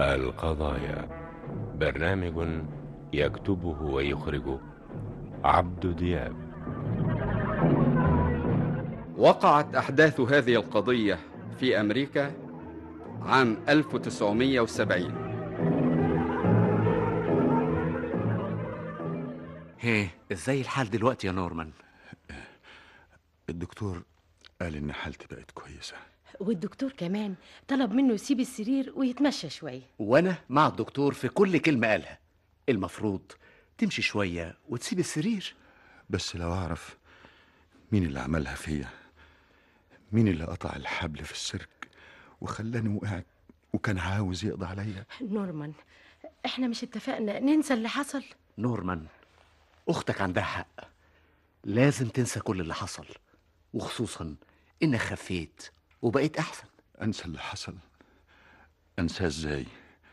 القضايا برنامج يكتبه ويخرجه عبد دياب وقعت أحداث هذه القضية في أمريكا عام 1970 هيه ازاي الحال دلوقتي يا نورمان الدكتور قال إن حالتي بقت كويسة والدكتور كمان طلب منه يسيب السرير ويتمشى شوية وانا مع الدكتور في كل كلمة قالها المفروض تمشي شوية وتسيب السرير بس لو أعرف مين اللي عملها فيا مين اللي قطع الحبل في السيرك وخلاني وقعت وكان عاوز يقضي عليا نورمان احنا مش اتفقنا ننسى اللي حصل نورمان اختك عندها حق لازم تنسى كل اللي حصل وخصوصا انك خفيت وبقيت احسن أنسى اللي حصل أنساه إزاي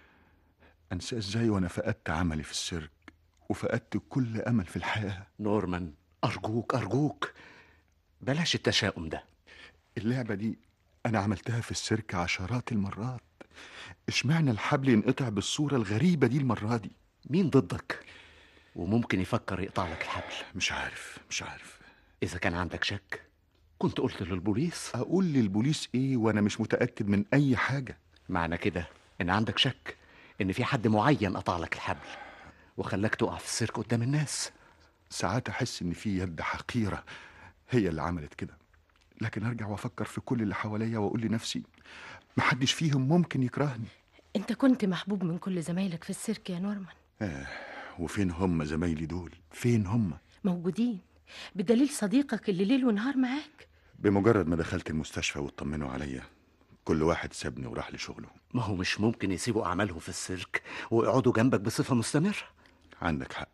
أنساه إزاي وأنا فقدت عملي في السيرك وفقدت كل أمل في الحياة نورمان ارجوك ارجوك بلاش التشاؤم ده اللعبة دي أنا عملتها في السيرك عشرات المرات اشمعنى الحبل ينقطع بالصورة الغريبة دي المرة دي مين ضدك وممكن يفكر يقطع لك الحبل مش عارف مش عارف اذا كان عندك شك كنت قلت للبوليس أقول للبوليس إيه وأنا مش متأكد من أي حاجة معنى كده ان عندك شك ان في حد معين قطع لك الحبل وخلاك تقع في السيرك قدام الناس ساعات أحس إن في يد حقيرة هي اللي عملت كده لكن أرجع وأفكر في كل اللي حواليا وأقول لنفسي محدش فيهم ممكن يكرهني انت كنت محبوب من كل زمايلك في السيرك يا نورمان آه وفين هم زمايلي دول فين هم موجودين بدليل صديقك اللي ليل ونهار معاك بمجرد ما دخلت المستشفى واطمنوا عليا كل واحد سابني وراح لشغله ما هو مش ممكن يسيبوا اعمالهم في السيرك ويقعدوا جنبك بصفه مستمره عندك حق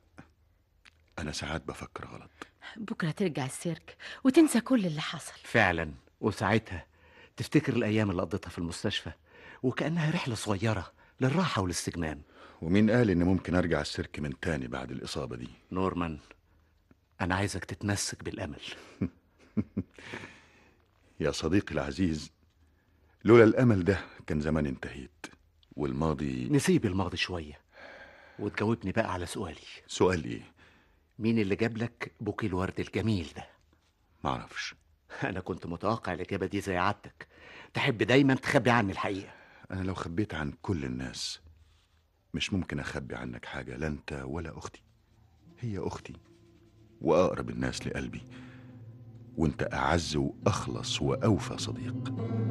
أنا ساعات بفكر غلط بكرة ترجع السيرك وتنسى كل اللي حصل فعلا وساعتها تفتكر الايام اللي قضيتها في المستشفى وكانها رحله صغيره للراحه والاستجمام ومين قال إن ممكن أرجع السيرك من تاني بعد الإصابة دي نورمان انا عايزك تتمسك بالامل يا صديقي العزيز لولا الأمل ده كان زمان انتهيت والماضي نسيب الماضي شويه وتجاوبني بقى على سؤالي سؤال إيه مين اللي جاب لك بوكي الورد الجميل ده معرفش انا كنت متوقع الاجابه دي زي عادتك تحب دايما تخبي عني الحقيقه أنا لو خبيت عن كل الناس مش ممكن أخبي عنك حاجة لا أنت ولا أختي هي أختي وأقرب الناس لقلبي وأنت أعز وأخلص وأوفى صديق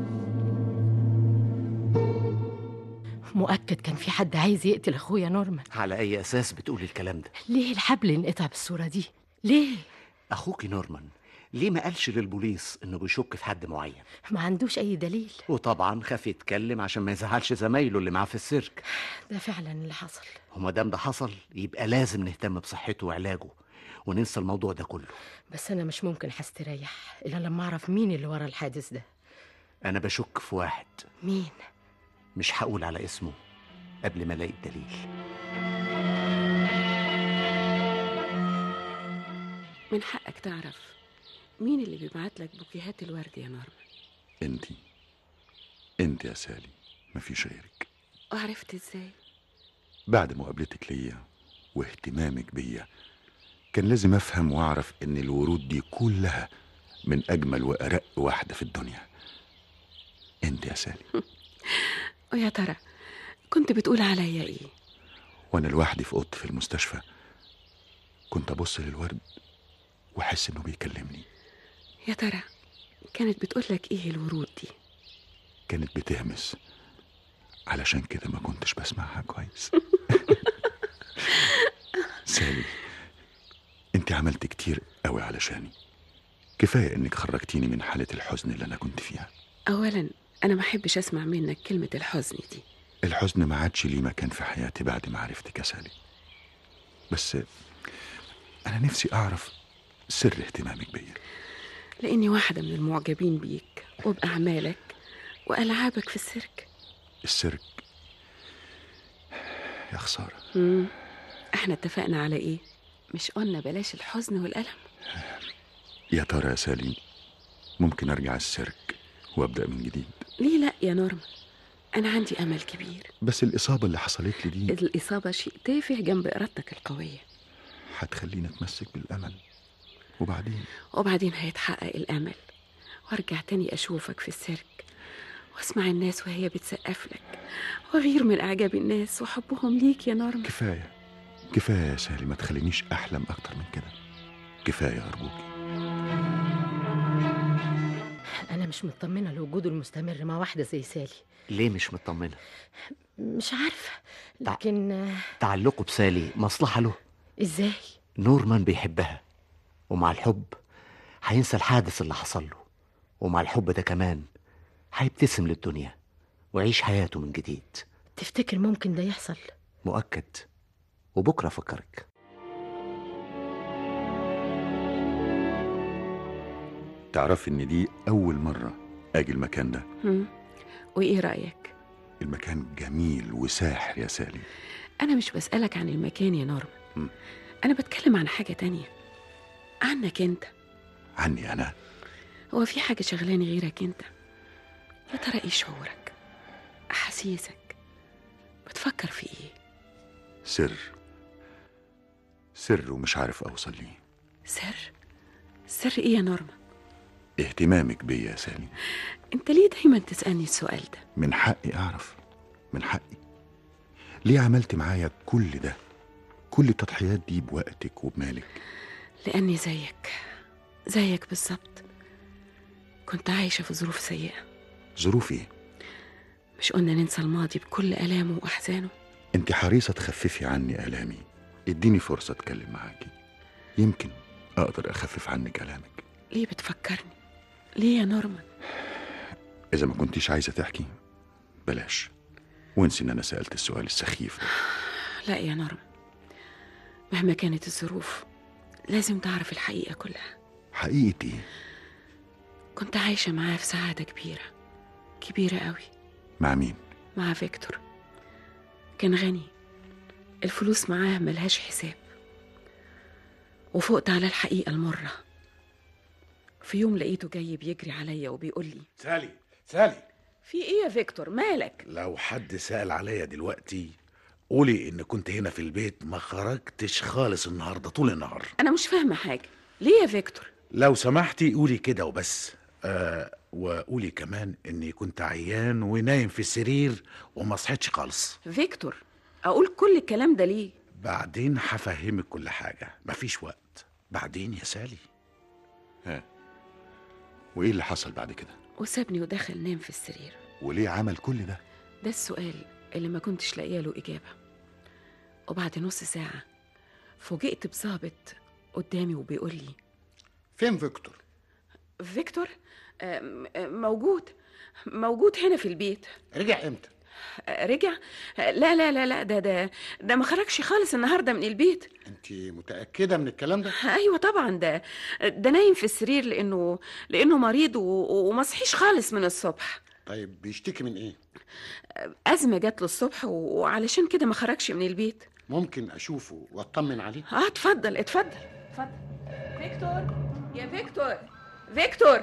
مؤكد كان في حد عايز يقتل اخويا نورمان على اي اساس بتقولي الكلام ده ليه الحبل انقطع بالصورة دي ليه اخوكي نورمان ليه ما قالش للبوليس انه بيشك في حد معين ما عندوش اي دليل وطبعا خاف يتكلم عشان ما يزعلش زمايله اللي معاه في السيرك ده فعلا اللي حصل وما دام ده حصل يبقى لازم نهتم بصحته وعلاجه وننسى الموضوع ده كله بس انا مش ممكن هستريح الا لما اعرف مين اللي ورا الحادث ده انا بشك في واحد مين مش هقول على اسمه قبل ما الاقي الدليل من حقك تعرف مين اللي بيبعت لك بوكيهات الورد يا نورمان أنت أنت يا سالي مفيش غيرك وعرفت ازاي بعد مقابلتك ليا واهتمامك بيا كان لازم أفهم وأعرف إن الورود دي كلها من أجمل وأرق واحدة في الدنيا أنت يا سالي ويا ترى كنت بتقول عليا ايه وأنا لوحدي في أوضتي في المستشفى كنت أبص للورد وأحس إنه بيكلمني يا ترى كانت بتقول لك ايه الورود دي كانت بتهمس علشان كده ما كنتش بسمعها كويس سالي انت عملت كتير قوي علشاني كفاية انك خرجتيني من حالة الحزن اللي انا كنت فيها اولا انا ما احبش اسمع منك كلمه الحزن دي الحزن ما عادش ليه مكان في حياتي بعد ما عرفتك يا سالي بس انا نفسي اعرف سر اهتمامك بيا لاني واحده من المعجبين بيك وباعمالك والعابك في السيرك السيرك يا خسارة مم. احنا اتفقنا على ايه مش قلنا بلاش الحزن والالم يا ترى يا سالي ممكن ارجع السيرك وابدا من جديد ليه لا يا نورما أنا عندي أمل كبير بس الإصابة اللي حصلت لي دي الإصابة شيء تافه جنب إرادتك القوية هتخليني أتمسك بالأمل وبعدين وبعدين هيتحقق الأمل وارجع تاني أشوفك في السيرك واسمع الناس وهي بتسقف لك وغير من إعجاب الناس وحبهم ليك يا نورما كفاية كفاية يا سالي ما تخلينيش أحلم أكتر من كده كفاية أرجوكي أنا مش مطمنة لوجوده المستمر مع واحدة زي سالي ليه مش مطمنة مش عارفة لكن آه، تعلقه بسالي مصلحة له إزاي نورمان بيحبها ومع الحب هينسى الحادث اللي حصل له ومع الحب ده كمان هيبتسم للدنيا ويعيش حياته من جديد تفتكر ممكن ده يحصل مؤكد وبكرة أفكرك تعرفي إن دي أول مرة أجي المكان ده هم؟ وإيه رأيك؟ المكان جميل وساحر يا سالي أنا مش بسألك عن المكان يا نورما مم. أنا بتكلم عن حاجة تانية عنك أنت عني أنا هو في حاجة شغلاني غيرك أنت يا ترى إيه شعورك أحاسيسك بتفكر في إيه سر سر ومش عارف أوصل ليه سر سر إيه يا نورما اهتمامك بيا يا سالي أنت ليه دايما تسألني السؤال ده من حقي أعرف من حقي ليه عملت معايا كل ده كل التضحيات دي بوقتك وبمالك لأني زيك زيك بالظبط كنت عايشة في ظروف سيئة ظروف ايه مش قلنا ننسى الماضي بكل آلامه وأحزانه انت حريصة تخففي عني آلامي اديني فرصة اتكلم معاكي يمكن اقدر اخفف عنك آلامك ليه بتفكرني ليه يا نورمان اذا ما كنتيش عايزة تحكي بلاش وانسي ان انا سألت السؤال السخيف ده لا يا نورمان مهما كانت الظروف لازم تعرف الحقيقة كلها حقيقة ايه كنت عايشة معاه في سعادة كبيرة كبيرة قوي مع مين مع فيكتور كان غني الفلوس معاه ملهاش حساب وفقت على الحقيقة المرة في يوم لقيته جاي بيجري عليا وبيقول لي سالي سالي في ايه يا فيكتور مالك لو حد سأل عليا دلوقتي قولي ان كنت هنا في البيت ما خرجتش خالص النهارده طول النهار انا مش فاهمة حاجة ليه يا فيكتور لو سمحتي قولي كده وبس آه وقولي كمان اني كنت عيان ونايم في السرير وما صحيتش خالص فيكتور اقول كل الكلام ده ليه بعدين هفهمك كل حاجة مفيش وقت بعدين يا سالي ها وايه اللي حصل بعد كده وسابني ودخل نام في السرير وليه عمل كل ده ده السؤال اللي ما كنتش لاقيه له إجابة وبعد نص ساعة فوجئت بظابط قدامي وبيقول لي فين فيكتور فيكتور آم، آم، موجود موجود هنا في البيت رجع امتى آه، رجع آه، لا لا لا لا ده ده ده ما خرجش خالص النهارده من البيت انت متاكده من الكلام ده ايوه طبعا ده ده نايم في السرير لانه لانه مريض و- وما صحيش خالص من الصبح طيب بيشتكي من ايه ازمه جات له الصبح و- وعلشان كده ما خرجش من البيت ممكن اشوفه واطمن عليه اه اتفضل اتفضل اتفضل فيكتور يا فيكتور فيكتور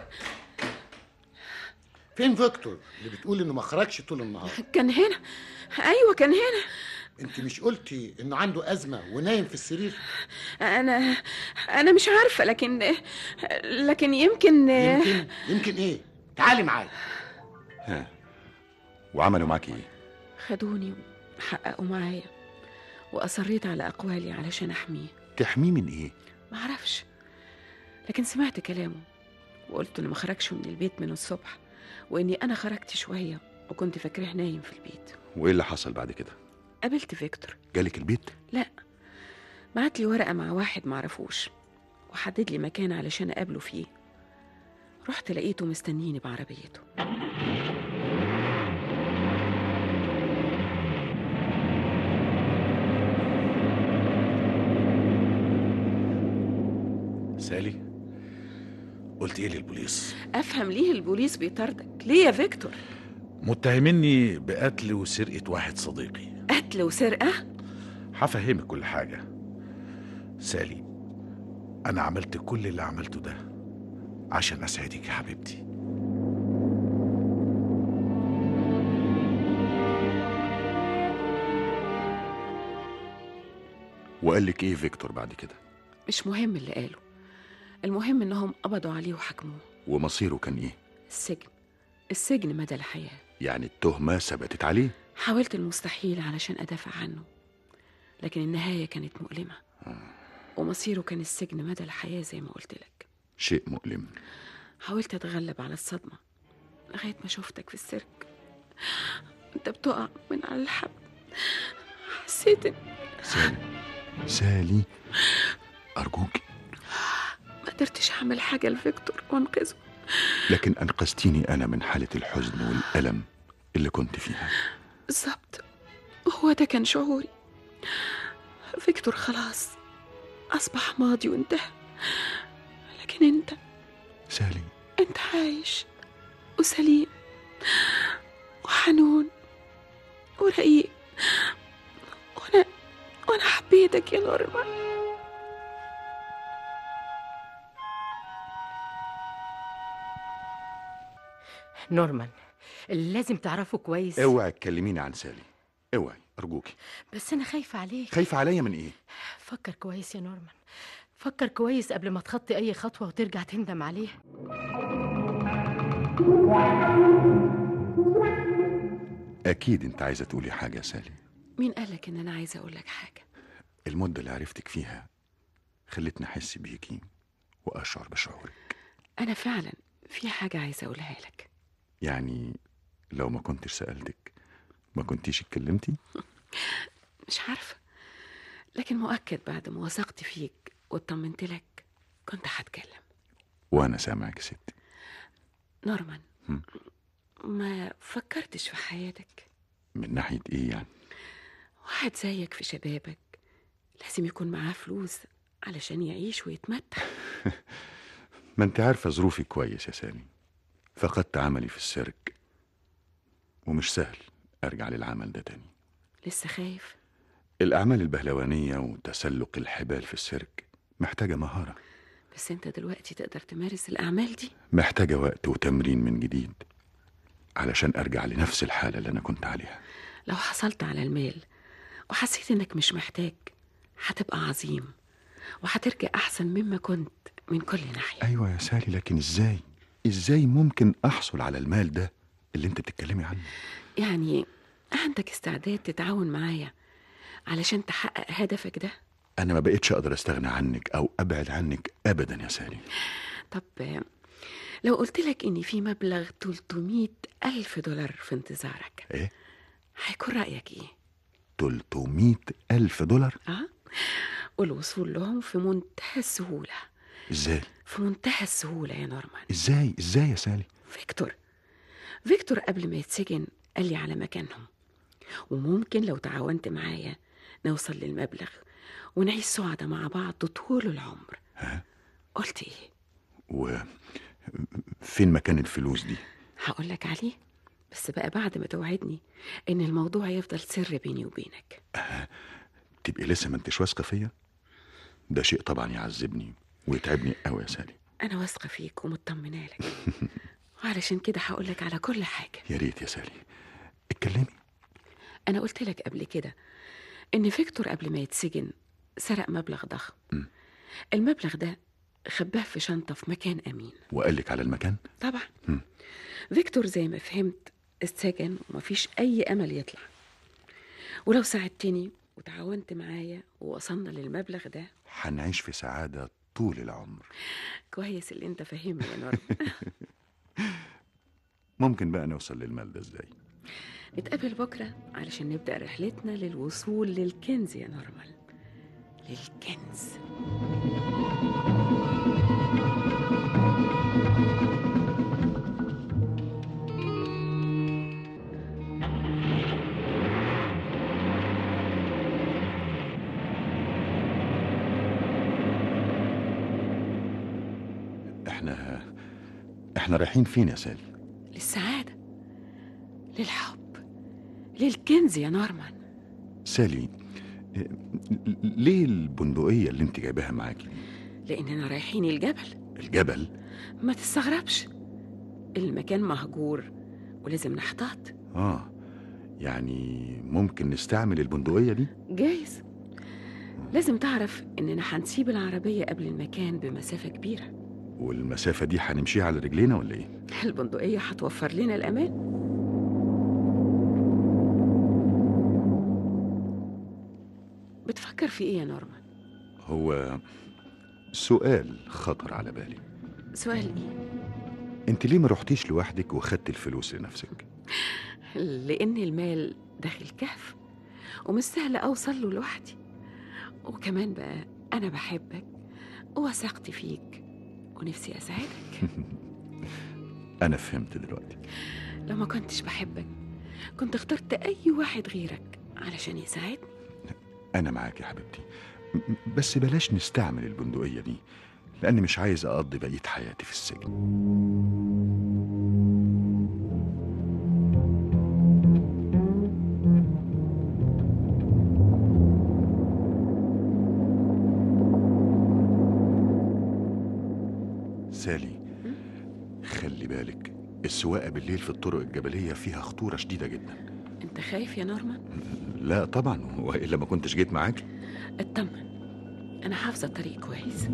فين فيكتور اللي بتقول انه ما خرجش طول النهار كان هنا ايوه كان هنا انت مش قلتي انه عنده ازمه ونايم في السرير انا انا مش عارفه لكن لكن يمكن يمكن يمكن ايه تعالي معايا ها وعملوا معاكي ايه خدوني وحققوا معايا واصريت على اقوالي علشان احميه تحميه من ايه معرفش لكن سمعت كلامه وقلت انه ما خرجش من البيت من الصبح واني انا خرجت شويه وكنت فاكراه نايم في البيت وايه اللي حصل بعد كده قابلت فيكتور جالك البيت لا بعت لي ورقه مع واحد معرفوش وحدد لي مكان علشان اقابله فيه رحت لقيته مستنيني بعربيته سالي قلت ايه للبوليس افهم ليه البوليس بيطاردك ليه يا فيكتور متهميني بقتل وسرقة واحد صديقي قتل وسرقه هفهمك كل حاجة سالي أنا عملت كل اللي عملته ده عشان أسعدك يا حبيبتي وقال لك ايه فيكتور بعد كده مش مهم اللي قاله المهم إنهم قبضوا عليه وحكموه ومصيره كان ايه السجن السجن مدى الحياة يعني التهمة ثبتت عليه حاولت المستحيل علشان أدافع عنه لكن النهاية كانت مؤلمة ومصيره كان السجن مدى الحياة زي ما قلت لك شيء مؤلم حاولت أتغلب على الصدمة لغاية ما شفتك في السيرك أنت بتقع من على الحبل حسيت إن سالي سالي أرجوك ما قدرتش أعمل حاجة لفيكتور وأنقذه لكن أنقذتيني أنا من حالة الحزن والألم اللي كنت فيها بالظبط هو ده كان شعوري فيكتور خلاص أصبح ماضي وانتهى لكن أنت سالي أنت عايش وسليم وحنون ورقيق وأنا وأنا حبيتك يا نورمان نورمان لازم تعرفه كويس اوعي تكلميني عن سالي اوعي أرجوكي بس أنا خايفة عليك خايفة عليا من إيه فكر كويس يا نورمان فكر كويس قبل ما تخطي أي خطوة وترجع تندم عليها أكيد أنت عايزة تقولي حاجة يا سالي مين قالك إن أنا عايزة أقول لك حاجة المدة اللي عرفتك فيها خلتني أحس بيكي وأشعر بشعورك أنا فعلا في حاجة عايزة أقولها لك يعني لو ما كنتش سألتك ما كنتيش اتكلمتي مش عارفة لكن مؤكد بعد ما وثقت فيك واطمنت لك كنت هتكلم وأنا سامعك يا ستي نورمان هم. ما فكرتش في حياتك من ناحية إيه يعني واحد زيك في شبابك لازم يكون معاه فلوس علشان يعيش ويتمتع ما أنت عارفة ظروفي كويس يا سالي فقدت عملي في السيرك ومش سهل أرجع للعمل ده تاني لسه خايف الأعمال البهلوانية وتسلق الحبال في السيرك محتاجة مهارة بس انت دلوقتي تقدر تمارس الأعمال دي محتاجة وقت وتمرين من جديد علشان أرجع لنفس الحالة اللي أنا كنت عليها لو حصلت على المال وحسيت انك مش محتاج هتبقى عظيم وهترجع أحسن مما كنت من كل ناحية أيوة يا سالي لكن إزاي إزاي ممكن أحصل على المال ده اللي أنت بتتكلمي عنه يعني عندك استعداد تتعاون معايا علشان تحقق هدفك ده أنا ما بقتش أقدر أستغنى عنك أو أبعد عنك أبدا يا سالي طب آه، لو قلت لك إن في مبلغ 300 ألف دولار في انتظارك إيه هيكون رأيك إيه؟ 300 ألف دولار أه؟ والوصول لهم في منتهى السهولة إزاي في منتهى السهولة يا نورمان إزاي إزاي يا سالي فيكتور فيكتور قبل ما يتسجن قال لي على مكانهم وممكن لو تعاونت معايا نوصل للمبلغ ونعيش سعداء مع بعض طول العمر ها قلت ايه وفين مكان الفلوس دي هقول لك عليه بس بقى بعد ما توعدني ان الموضوع يفضل سر بيني وبينك تبقي لسه ما انتش واثقة فيا ده شيء طبعا يعذبني ويتعبني قوي يا سالي انا واثقه فيك ومطمنه لك وعلشان كده هقول لك على كل حاجه يا ريت يا سالي اتكلمي انا قلت لك قبل كده ان فيكتور قبل ما يتسجن سرق مبلغ ضخم مم. المبلغ ده خباه في شنطه في مكان امين وقال لك على المكان طبعا مم. فيكتور زي ما فهمت اتسجن ومفيش اي امل يطلع ولو ساعدتني وتعاونت معايا ووصلنا للمبلغ ده هنعيش في سعادة طول العمر كويس اللي انت فاهمني يا نور ممكن بقى نوصل للمال ده ازاي نتقابل بكره علشان نبدا رحلتنا للوصول للكنز يا نورمال للكنز احنا احنا رايحين فين يا سالي للسعاده للحب للكنز يا نورمان سالي إيه، ليه البندقية اللي انت جايباها معاكي دي؟ لاننا رايحين الجبل الجبل ما تستغربش المكان مهجور ولازم نحتاط اه يعني ممكن نستعمل البندقية دي جايز لازم تعرف إننا هنسيب العربية قبل المكان بمسافة كبيرة والمسافة دي هنمشيها على رجلينا ولا ايه؟ البندقية هتوفر لنا الأمان بتفكر في إيه يا نورمان؟ هو سؤال خطر على بالي سؤال إيه؟ انت ليه ما رحتيش لوحدك وخدت الفلوس لنفسك؟ لأن المال داخل كهف ومش سهل أوصل له لوحدي وكمان بقى أنا بحبك ووثقت فيك ونفسي أساعدك انا فهمت دلوقتي لو ما كنتش بحبك كنت اخترت أي واحد غيرك علشان يساعدني انا معاك يا حبيبتي م- م- بس بلاش نستعمل البندقية دي لاني مش عايز اقضي بقية حياتي في السجن سالي خلي بالك السواقة بالليل في الطرق الجبلية فيها خطورة شديدة جدا أنت خايف يا نورمان؟ لا طبعا وإلا ما كنتش جيت معاك اطمن أنا حافظة الطريق كويس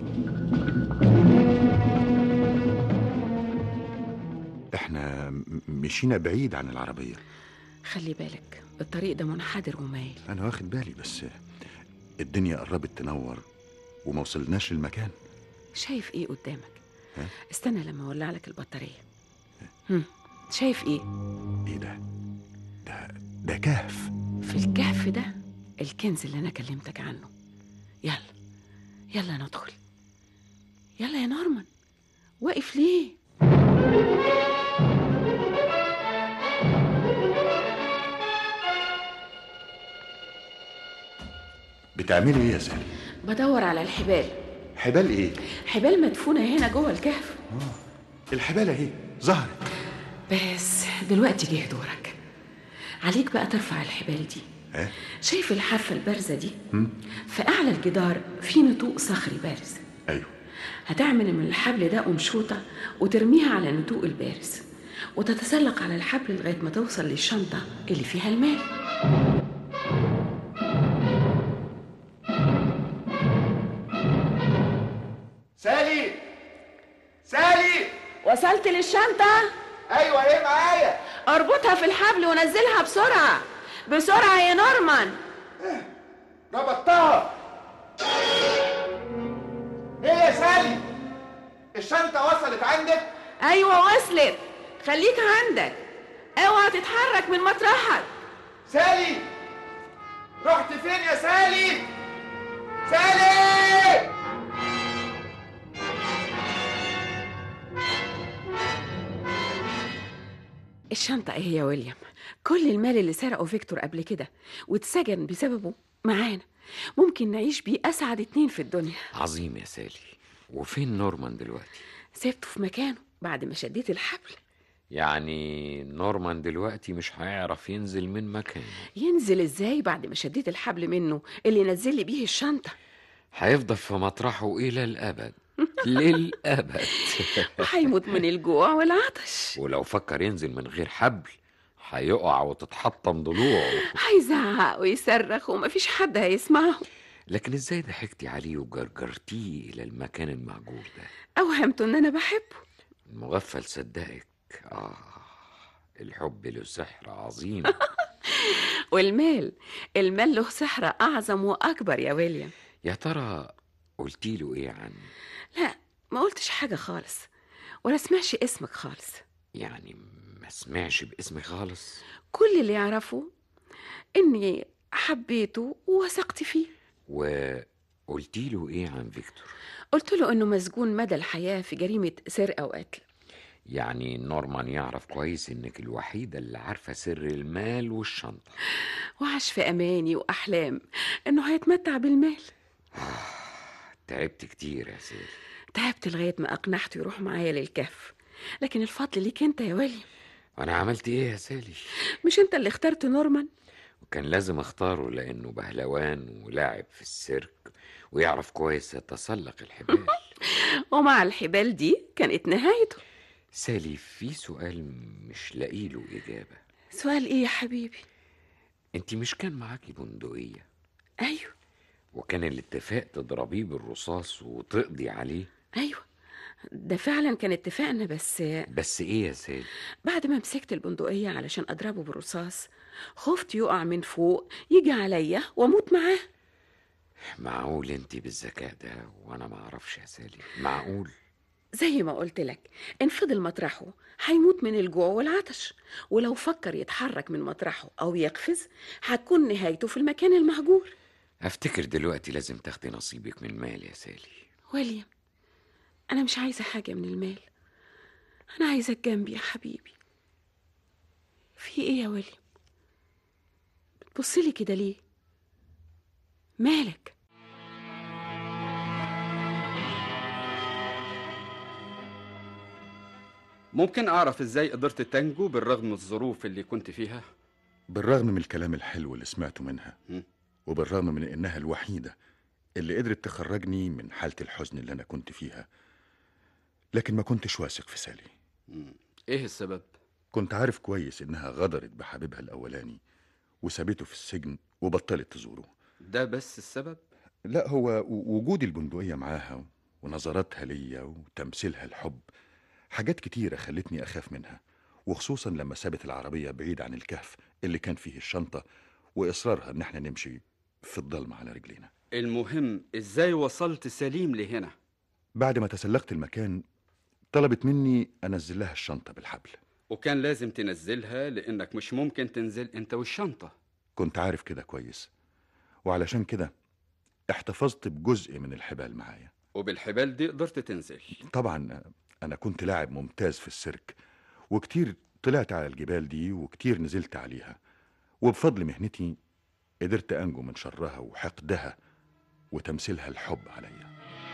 احنا م- مشينا بعيد عن العربية خلي بالك الطريق ده منحدر ومايل أنا واخد بالي بس الدنيا قربت تنور وما وصلناش للمكان شايف إيه قدامك؟ ها؟ استنى لما أولع لك البطارية هم. شايف إيه؟ إيه ده؟ ده ده كهف في الكهف ده الكنز اللي أنا كلمتك عنه يلا يلا ندخل يلا يا نورمان واقف ليه؟ بتعملي إيه يا سالي؟ بدور على الحبال حبال إيه؟ حبال مدفونة هنا جوه الكهف الحبال أهي ظهرت بس دلوقتي جه دورك عليك بقى ترفع الحبال دي ها؟ شايف الحافة البارزة دي؟ في أعلى الجدار في نتوء صخري بارز أيوه هتعمل من الحبل ده قمشوطة وترميها على النتوء البارز وتتسلق على الحبل لغاية ما توصل للشنطة اللي فيها المال سالي سالي وصلت للشنطة ايوه ايه معايا اربطها في الحبل ونزلها بسرعة بسرعة يا نورمان ربطتها ايه يا سالي الشنطه وصلت عندك أيوة وصلت خليك عندك اوعى تتحرك من مطرحك سالي رحت فين يا سالي سالي الشنطة ايه يا ويليام كل المال اللي سرقه فيكتور قبل كده واتسجن بسببه معانا ممكن نعيش بيه أسعد اتنين في الدنيا عظيم يا سالي وفين نورمان دلوقتي سبته في مكانه بعد ما شديت الحبل يعني نورمان دلوقتي مش هيعرف ينزل من مكانه ينزل ازاي بعد ما شديت الحبل منه اللي نزل لي بيه الشنطة هيفضل في مطرحه إلى الأبد للأبد وهيموت من الجوع والعطش ولو فكر ينزل من غير حبل هيقع وتتحطم ضلوعه هيزعق ويصرخ ومفيش حد هيسمعه لكن ازاي ضحكتي عليه وجرجرتيه إلى المكان المهجور ده أوهمته إن أنا بحبه المغفل صدقك آه الحب له سحر عظيم والمال المال له سحر أعظم وأكبر يا ويليام يا ترى قلتي له ايه عني لا ما قلتش حاجة خالص ولا سمعش اسمك خالص يعني ما سمعش باسمي خالص كل اللي يعرفه إني حبيته ووثقت فيه وقلتي له ايه عن فيكتور قلت له إنه مسجون مدى الحياة في جريمة سرقة وقتل يعني نورمان يعرف كويس انك الوحيدة اللي عارفة سر المال والشنطة وعاش في أماني وأحلام إنه هيتمتع بالمال تعبت كتير يا سيدي تعبت لغاية ما أقنعته يروح معايا للكهف لكن الفضل ليك أنت يا ويليام وانا عملت ايه يا سالي مش أنت اللي اخترت نورمان وكان لازم اختاره لانه بهلوان ولاعب في السيرك ويعرف كويس يتسلق الحبال ومع الحبال دي كانت نهايته سالي في سؤال مش لاقي له اجابة سؤال إيه يا حبيبي انت مش كان معاكي بندقية أيوه وكان الاتفاق تضربيه بالرصاص وتقضي عليه أيوة ده فعلا كان اتفاقنا بس بس ايه يا سالي بعد ما مسكت البندقية علشان أضربه بالرصاص خفت يقع من فوق يجي عليا وأموت معاه معقول انت بالذكاء ده وانا ما اعرفش يا سالي معقول زي ما قلت لك إن فضل مطرحه هيموت من الجوع والعطش ولو فكر يتحرك من مطرحه أو يقفز هتكون نهايته في المكان المهجور افتكر دلوقتي لازم تاخدي نصيبك من المال يا سالي ويليام أنا مش عايزة حاجة من المال أنا عايزك جنبي يا حبيبي في إيه يا ويليام بتبصلي كده ليه مالك ممكن أعرف إزاي قدرت تنجو بالرغم من الظروف اللي كنت فيها؟ بالرغم من الكلام الحلو اللي سمعته منها م. وبالرغم من إنها الوحيدة اللي قدرت تخرجني من حالة الحزن اللي أنا كنت فيها لكن ما كنتش واثق في سالي إيه السبب؟ كنت عارف كويس إنها غدرت بحبيبها الأولاني وسابته في السجن وبطلت تزوره ده بس السبب؟ لا هو و- وجود البندقية معاها ونظراتها ليا وتمثيلها الحب حاجات كتيرة خلتني أخاف منها وخصوصا لما سابت العربية بعيد عن الكهف اللي كان فيه الشنطة وإصرارها إن احنا نمشي في الضلمة على رجلينا المهم إزاي وصلت سليم لهنا؟ بعد ما تسلقت المكان طلبت مني أنزل لها الشنطة بالحبل وكان لازم تنزلها لأنك مش ممكن تنزل أنت والشنطة كنت عارف كده كويس وعلشان كده احتفظت بجزء من الحبال معايا وبالحبال دي قدرت تنزل طبعا أنا كنت لاعب ممتاز في السيرك وكتير طلعت على الجبال دي وكتير نزلت عليها وبفضل مهنتي قدرت أنجو من شرها وحقدها وتمثيلها الحب عليا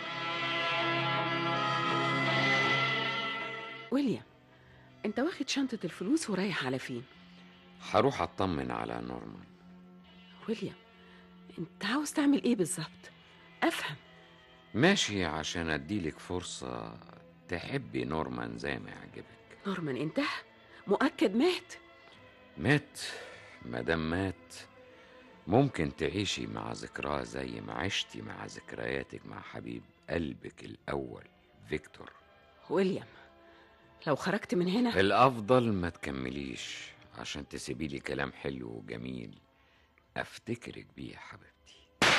ويليام أنت واخد شنطة الفلوس ورايح على فين هروح اطمن على نورمان ويليام أنت عاوز تعمل إيه بالظبط أفهم ماشي عشان اديلك فرصة تحبي نورمان زي ما يعجبك نورمان انتهى مؤكد مات مات مادام مات ممكن تعيشي مع ذكراه زي ما عشتي مع ذكرياتك مع حبيب قلبك الأول فيكتور ويليام لو خرجت من هنا الأفضل ما تكمليش عشان تسيبي لي كلام حلو وجميل أفتكرك بيه يا حبيبتي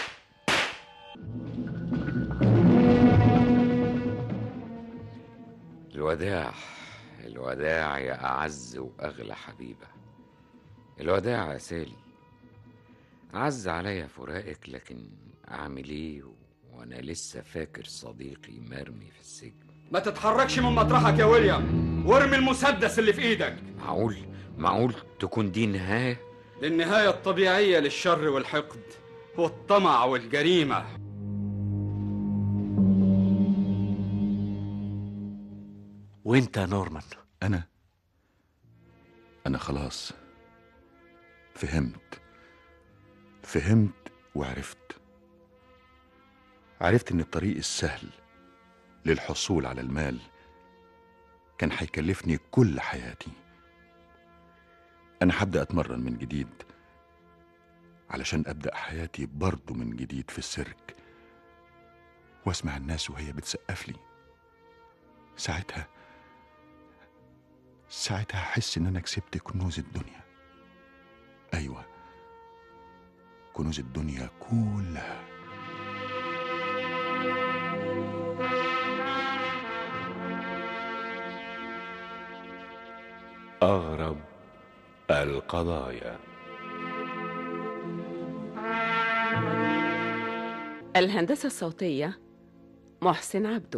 الوداع الوداع يا أعز وأغلى حبيبة الوداع يا سالي عز عليا فراقك لكن أعمل إيه وأنا لسه فاكر صديقي مرمي في السجن ما تتحركش من مطرحك يا ويليام وارمي المسدس اللي في ايدك معقول معقول تكون دي نهاية دي النهاية الطبيعية للشر والحقد والطمع والجريمة وانت يا نورمان أنا أنا خلاص فهمت فهمت وعرفت عرفت إن الطريق السهل للحصول على المال كان هيكلفني كل حياتي أنا هبدأ أتمرن من جديد علشان أبدأ حياتي برضه من جديد في السيرك وأسمع الناس وهي بتسقف لي ساعتها ساعتها أحس إن أنا كسبت كنوز الدنيا أيوة كنوز الدنيا كلها أغرب القضايا الهندسة الصوتية محسن عبده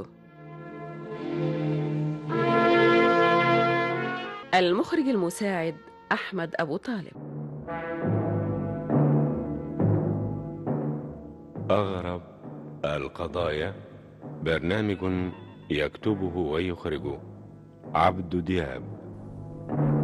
المخرج المساعد أحمد أبو طالب أغرب القضايا برنامج يكتبه ويخرجه عبد دياب